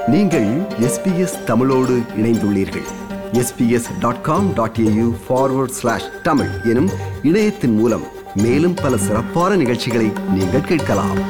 நீங்கள் எஸ்பிஎஸ் தமிழோடு இணைந்துள்ளீர்கள் SBS dot com dot AU forward slash Tamil எனும் இணையத்தின் மூலம் மேலும் பல சிறப்பான நிகழ்ச்சிகளை நீங்கள் கேட்கலாம்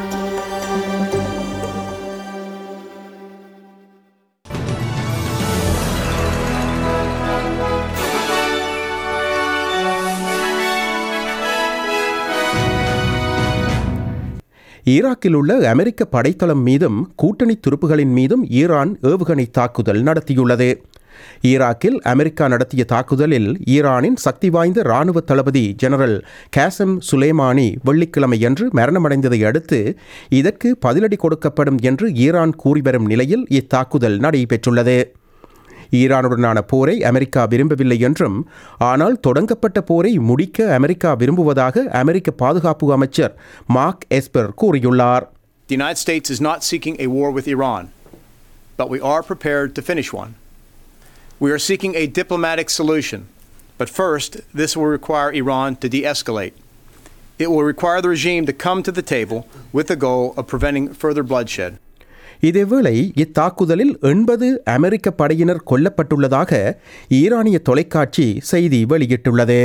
ஈராக்கில் உள்ள அமெரிக்க படைத்தளம் மீதும் கூட்டணி துருப்புகளின் மீதும் ஈரான் ஏவுகணை தாக்குதல் நடத்தியுள்ளது ஈராக்கில் அமெரிக்கா நடத்திய தாக்குதலில் ஈரானின் சக்தி வாய்ந்த இராணுவ தளபதி ஜெனரல் காசம் சுலேமானி வெள்ளிக்கிழமையன்று மரணமடைந்ததை அடுத்து இதற்கு பதிலடி கொடுக்கப்படும் என்று ஈரான் கூறி வரும் நிலையில் இத்தாக்குதல் நடைபெற்றுள்ளது ஈரானுடனான போரை அமெரிக்கா விரும்பவில்லை என்றும் ஆனால் தொடங்கப்பட்ட போரை முடிக்க அமெரிக்கா விரும்புவதாக அமெரிக்க பாதுகாப்பு அமைச்சர் மார்க் எஸ்பர் கூறியுள்ளார் The United States is not seeking a war with Iran, but we are prepared to finish one. We are seeking a diplomatic solution, but first, this will require Iran to de escalate. It will require the regime to come to the table with the goal of preventing further bloodshed. இதேவேளை இத்தாக்குதலில் எண்பது அமெரிக்க படையினர் கொல்லப்பட்டுள்ளதாக ஈரானிய தொலைக்காட்சி செய்தி வெளியிட்டுள்ளது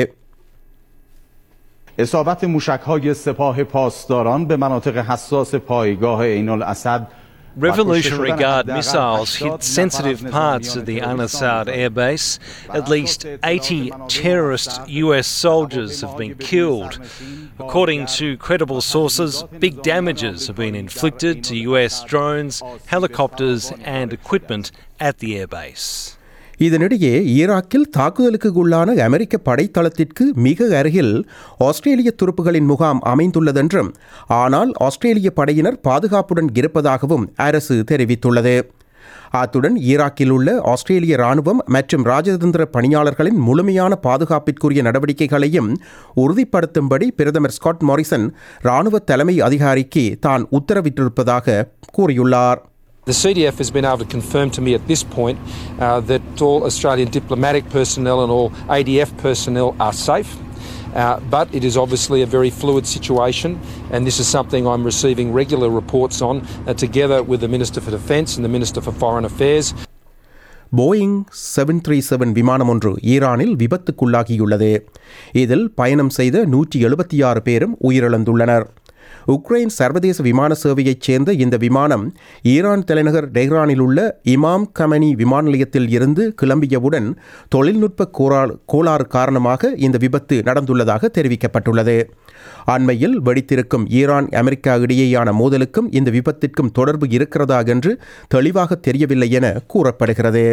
اصابت موشک‌های سپاه پاسداران به مناطق حساس پایگاه عین الاسد Revolutionary Guard missiles hit sensitive parts of the Al Assad airbase. At least 80 terrorist US soldiers have been killed. According to credible sources, big damages have been inflicted to US drones, helicopters, and equipment at the airbase. இதனிடையே ஈராக்கில் தாக்குதலுக்கு உள்ளான அமெரிக்க படைத்தளத்திற்கு மிக அருகில் ஆஸ்திரேலிய துருப்புகளின் முகாம் அமைந்துள்ளதென்றும் ஆனால் ஆஸ்திரேலிய படையினர் பாதுகாப்புடன் இருப்பதாகவும் அரசு தெரிவித்துள்ளது அத்துடன் ஈராக்கில் உள்ள ஆஸ்திரேலிய ராணுவம் மற்றும் ராஜதந்திர பணியாளர்களின் முழுமையான பாதுகாப்பிற்குரிய நடவடிக்கைகளையும் உறுதிப்படுத்தும்படி பிரதமர் ஸ்காட் மாரிசன் ராணுவ தலைமை அதிகாரிக்கு தான் உத்தரவிட்டிருப்பதாக கூறியுள்ளார் The CDF has been able to confirm to me at this point uh, that all Australian diplomatic personnel and all ADF personnel are safe. Uh, but it is obviously a very fluid situation, and this is something I'm receiving regular reports on, uh, together with the Minister for Defence and the Minister for Foreign Affairs. Boeing seven three seven விமானம் ஒன்று ஈரானில் விபத்துக்குள்ளாகியுள்ளது இதில் பயணம் செய்த நூற்றி எழுபத்தி ஆறு பேரும் உயிரிழந்துள்ளனர் உக்ரைன் சர்வதேச விமான சேவையைச் சேர்ந்த இந்த விமானம் ஈரான் தலைநகர் டெஹ்ரானில் உள்ள இமாம் கமனி விமான நிலையத்தில் இருந்து கிளம்பியவுடன் தொழில்நுட்ப கோளாறு கோளாறு காரணமாக இந்த விபத்து நடந்துள்ளதாக தெரிவிக்கப்பட்டுள்ளது அண்மையில் வெடித்திருக்கும் ஈரான் அமெரிக்கா இடையேயான மோதலுக்கும் இந்த விபத்திற்கும் தொடர்பு இருக்கிறதா என்று தெளிவாக தெரியவில்லை என கூறப்படுகிறது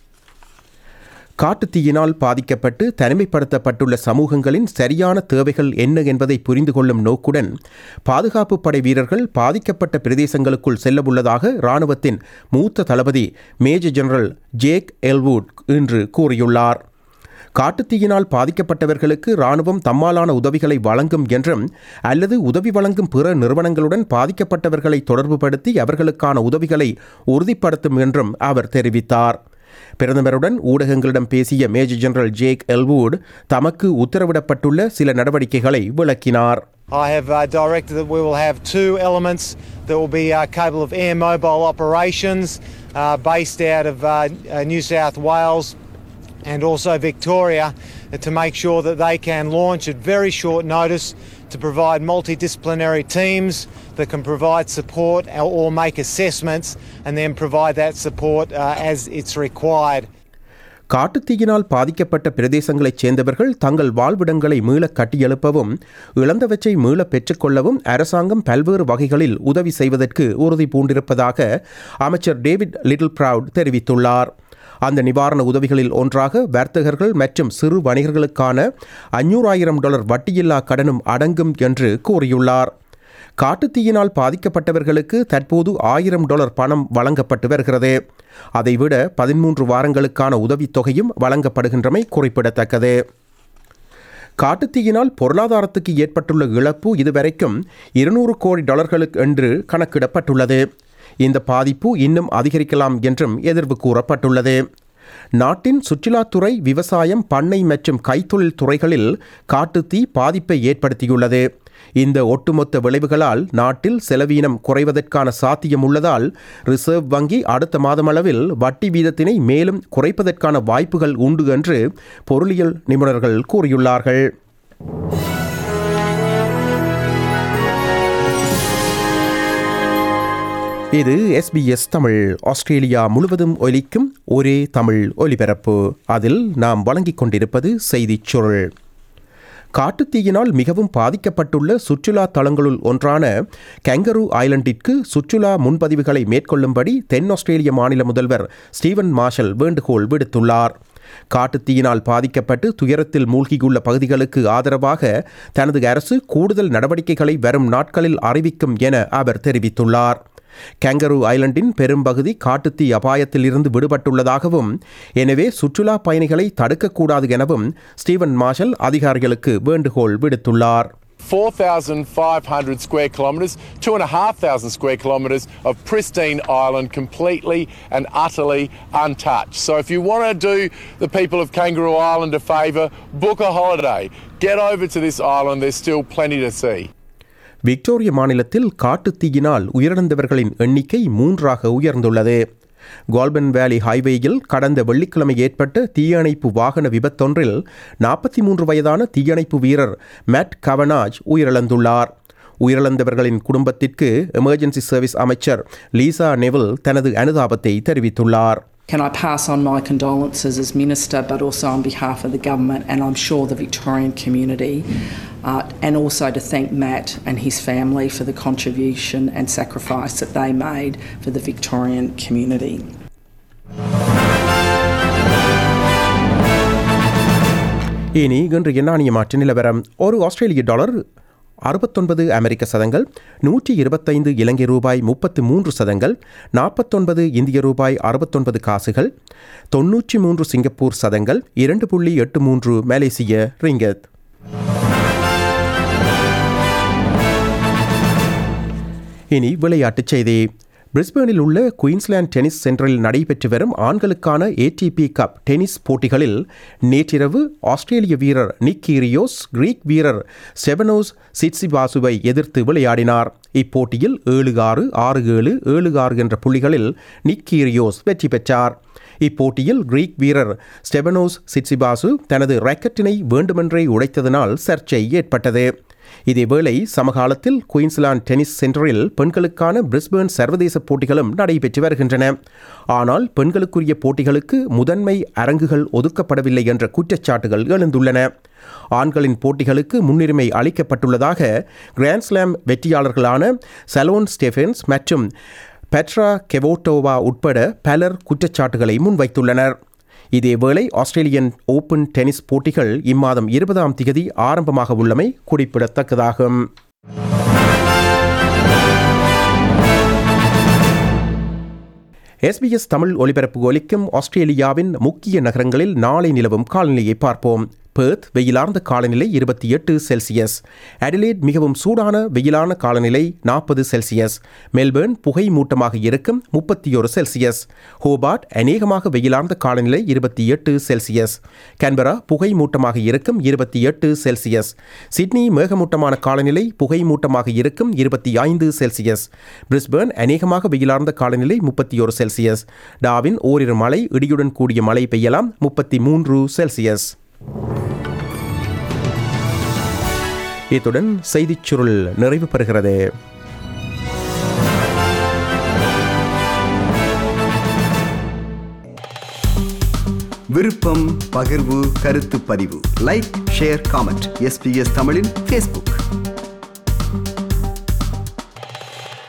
காட்டுத்தீயினால் பாதிக்கப்பட்டு தனிமைப்படுத்தப்பட்டுள்ள சமூகங்களின் சரியான தேவைகள் என்ன என்பதை புரிந்து கொள்ளும் நோக்குடன் பாதுகாப்பு படை வீரர்கள் பாதிக்கப்பட்ட பிரதேசங்களுக்குள் செல்லவுள்ளதாக இராணுவத்தின் மூத்த தளபதி மேஜர் ஜெனரல் ஜேக் எல்வுட் இன்று கூறியுள்ளார் காட்டுத்தீயினால் பாதிக்கப்பட்டவர்களுக்கு இராணுவம் தம்மாலான உதவிகளை வழங்கும் என்றும் அல்லது உதவி வழங்கும் பிற நிறுவனங்களுடன் பாதிக்கப்பட்டவர்களை தொடர்புபடுத்தி அவர்களுக்கான உதவிகளை உறுதிப்படுத்தும் என்றும் அவர் தெரிவித்தார் பிரதமருடன் ஊடகங்களிடம் பேசிய மேஜர் ஜெனரல் ஜேக் எல்வுட் தமக்கு உத்தரவிடப்பட்டுள்ள சில நடவடிக்கைகளை விளக்கினார் I have uh, directed that we will have two elements that will be uh, capable of air mobile operations uh, based out of uh, uh, New South Wales and also Victoria uh, to make sure that they can launch at very short notice to provide multidisciplinary teams that can provide support or, or make assessments and then provide that support uh, as it's required. காட்டுத்தீயினால் பாதிக்கப்பட்ட பிரதேசங்களைச் சேர்ந்தவர்கள் தங்கள் வாழ்விடங்களை மீள கட்டியெழுப்பவும் இழந்தவற்றை மீள பெற்றுக்கொள்ளவும் அரசாங்கம் பல்வேறு வகைகளில் உதவி செய்வதற்கு உறுதி பூண்டிருப்பதாக அமைச்சர் டேவிட் லிட்டில் ப்ரவுட் தெரிவித்துள்ளார் அந்த நிவாரண உதவிகளில் ஒன்றாக வர்த்தகர்கள் மற்றும் சிறு வணிகர்களுக்கான அஞ்சூறாயிரம் டாலர் வட்டியில்லா கடனும் அடங்கும் என்று கூறியுள்ளார் காட்டுத்தீயினால் பாதிக்கப்பட்டவர்களுக்கு தற்போது ஆயிரம் டாலர் பணம் வழங்கப்பட்டு வருகிறது அதைவிட பதிமூன்று வாரங்களுக்கான உதவித்தொகையும் வழங்கப்படுகின்றமை குறிப்பிடத்தக்கது காட்டுத்தீயினால் பொருளாதாரத்துக்கு ஏற்பட்டுள்ள இழப்பு இதுவரைக்கும் இருநூறு கோடி டாலர்களுக்கு என்று கணக்கிடப்பட்டுள்ளது இந்த பாதிப்பு இன்னும் அதிகரிக்கலாம் என்றும் எதிர்வு கூறப்பட்டுள்ளது நாட்டின் சுற்றுலாத்துறை விவசாயம் பண்ணை மற்றும் கைத்தொழில் துறைகளில் காட்டுத்தீ பாதிப்பை ஏற்படுத்தியுள்ளது இந்த ஒட்டுமொத்த விளைவுகளால் நாட்டில் செலவீனம் குறைவதற்கான சாத்தியம் உள்ளதால் ரிசர்வ் வங்கி அடுத்த மாதமளவில் வட்டி வீதத்தினை மேலும் குறைப்பதற்கான வாய்ப்புகள் உண்டு என்று பொருளியல் நிபுணர்கள் கூறியுள்ளார்கள் இது எஸ்பிஎஸ் தமிழ் ஆஸ்திரேலியா முழுவதும் ஒலிக்கும் ஒரே தமிழ் ஒலிபரப்பு அதில் நாம் வழங்கிக் கொண்டிருப்பது செய்திச் சுருள் காட்டுத்தீயினால் மிகவும் பாதிக்கப்பட்டுள்ள சுற்றுலா தலங்களுள் ஒன்றான கேங்கரு ஐலண்டிற்கு சுற்றுலா முன்பதிவுகளை மேற்கொள்ளும்படி தென் ஆஸ்திரேலிய மாநில முதல்வர் ஸ்டீவன் மார்ஷல் வேண்டுகோள் விடுத்துள்ளார் காட்டுத்தீயினால் பாதிக்கப்பட்டு துயரத்தில் மூழ்கியுள்ள பகுதிகளுக்கு ஆதரவாக தனது அரசு கூடுதல் நடவடிக்கைகளை வரும் நாட்களில் அறிவிக்கும் என அவர் தெரிவித்துள்ளார் கேங்கரு ஐலண்டின் பெரும்பகுதி காட்டுத்தீ அபாயத்தில் இருந்து விடுபட்டுள்ளதாகவும் எனவே சுற்றுலா பயணிகளை தடுக்கக்கூடாது எனவும் ஸ்டீவன் மார்ஷல் அதிகாரிகளுக்கு வேண்டுகோள் விடுத்துள்ளார் 4,500 square kilometres, 2,500 square kilometres of pristine island completely and utterly untouched. So if you want to do the people of Kangaroo Island a favour, book a holiday. Get over to this island, there's still plenty to see. விக்டோரிய மாநிலத்தில் காட்டுத்தீயினால் உயிரிழந்தவர்களின் எண்ணிக்கை மூன்றாக உயர்ந்துள்ளது கோல்பன் வேலி ஹைவேயில் கடந்த வெள்ளிக்கிழமை ஏற்பட்ட தீயணைப்பு வாகன விபத்தொன்றில் நாற்பத்தி மூன்று வயதான தீயணைப்பு வீரர் மேட் கவனாஜ் உயிரிழந்துள்ளார் உயிரிழந்தவர்களின் குடும்பத்திற்கு எமர்ஜென்சி சர்வீஸ் அமைச்சர் லீசா நெவில் தனது அனுதாபத்தை தெரிவித்துள்ளார் Can I pass on my condolences as Minister, but also on behalf of the government and I'm sure the Victorian community, uh, and also to thank Matt and his family for the contribution and sacrifice that they made for the Victorian community. இனி இன்று எண்ணாணிய மாற்று நிலவரம் ஒரு ஆஸ்திரேலிய dollar அறுபத்தொன்பது அமெரிக்க சதங்கள் நூற்றி இருபத்தைந்து இலங்கை ரூபாய் முப்பத்து மூன்று சதங்கள் நாற்பத்தொன்பது இந்திய ரூபாய் அறுபத்தொன்பது காசுகள் தொன்னூற்றி மூன்று சிங்கப்பூர் சதங்கள் இரண்டு புள்ளி எட்டு மூன்று மலேசிய ரிங்கத் இனி விளையாட்டுச் செய்தி பிரிஸ்பேனில் உள்ள குயின்ஸ்லாந்து டென்னிஸ் சென்டரில் நடைபெற்று வரும் ஆண்களுக்கான ஏடிபி கப் டென்னிஸ் போட்டிகளில் நேற்றிரவு ஆஸ்திரேலிய வீரர் நிக் கீரியோஸ் கிரீக் வீரர் செவனோஸ் சிட்சிபாசுவை எதிர்த்து விளையாடினார் இப்போட்டியில் ஏழு ஆறு ஆறு ஏழு ஏழு ஆறு என்ற புள்ளிகளில் நிக் கீரியோஸ் வெற்றி பெற்றார் இப்போட்டியில் கிரீக் வீரர் ஸ்டெபனோஸ் சிட்சிபாசு தனது ராக்கெட்டினை வேண்டுமென்றே உடைத்ததனால் சர்ச்சை ஏற்பட்டது இதேவேளை சமகாலத்தில் குயின்ஸ்லாந்து டென்னிஸ் சென்டரில் பெண்களுக்கான பிரிஸ்பேர்ன் சர்வதேச போட்டிகளும் நடைபெற்று வருகின்றன ஆனால் பெண்களுக்குரிய போட்டிகளுக்கு முதன்மை அரங்குகள் ஒதுக்கப்படவில்லை என்ற குற்றச்சாட்டுகள் எழுந்துள்ளன ஆண்களின் போட்டிகளுக்கு முன்னுரிமை அளிக்கப்பட்டுள்ளதாக கிராண்ட்ஸ்லாம் வெற்றியாளர்களான சலோன் ஸ்டெஃபென்ஸ் மற்றும் பெட்ரா கெவோட்டோவா உட்பட பலர் குற்றச்சாட்டுகளை முன்வைத்துள்ளனர் இதேவேளை ஆஸ்திரேலியன் ஓபன் டென்னிஸ் போட்டிகள் இம்மாதம் இருபதாம் திகதி ஆரம்பமாக உள்ளமை குறிப்பிடத்தக்கதாகும் எஸ்பிஎஸ் தமிழ் ஒலிபரப்பு ஒலிக்கும் ஆஸ்திரேலியாவின் முக்கிய நகரங்களில் நாளை நிலவும் காலநிலையை பார்ப்போம் பெர்த் வெயிலார்ந்த காலநிலை இருபத்தி எட்டு செல்சியஸ் அடிலேட் மிகவும் சூடான வெயிலான காலநிலை நாற்பது செல்சியஸ் மெல்பேர்ன் புகை மூட்டமாக இருக்கும் முப்பத்தி ஒரு செல்சியஸ் ஹோபார்ட் அநேகமாக வெயிலார்ந்த காலநிலை இருபத்தி எட்டு செல்சியஸ் கேன்பரா புகை மூட்டமாக இருக்கும் இருபத்தி எட்டு செல்சியஸ் சிட்னி மேகமூட்டமான காலநிலை புகை மூட்டமாக இருக்கும் இருபத்தி ஐந்து செல்சியஸ் பிரிஸ்பேர்ன் அநேகமாக வெயிலார்ந்த காலநிலை முப்பத்தி ஒரு செல்சியஸ் டாவின் ஓரிரு மழை இடியுடன் கூடிய மழை பெய்யலாம் முப்பத்தி மூன்று செல்சியஸ் இத்துடன் செய்திச் சுருள் நிறைவு பெறுகிறது விருப்பம் பகிர்வு கருத்து பதிவு லைக் ஷேர் காமெண்ட் எஸ்பிஎஸ் தமிழின் ஃபேஸ்புக்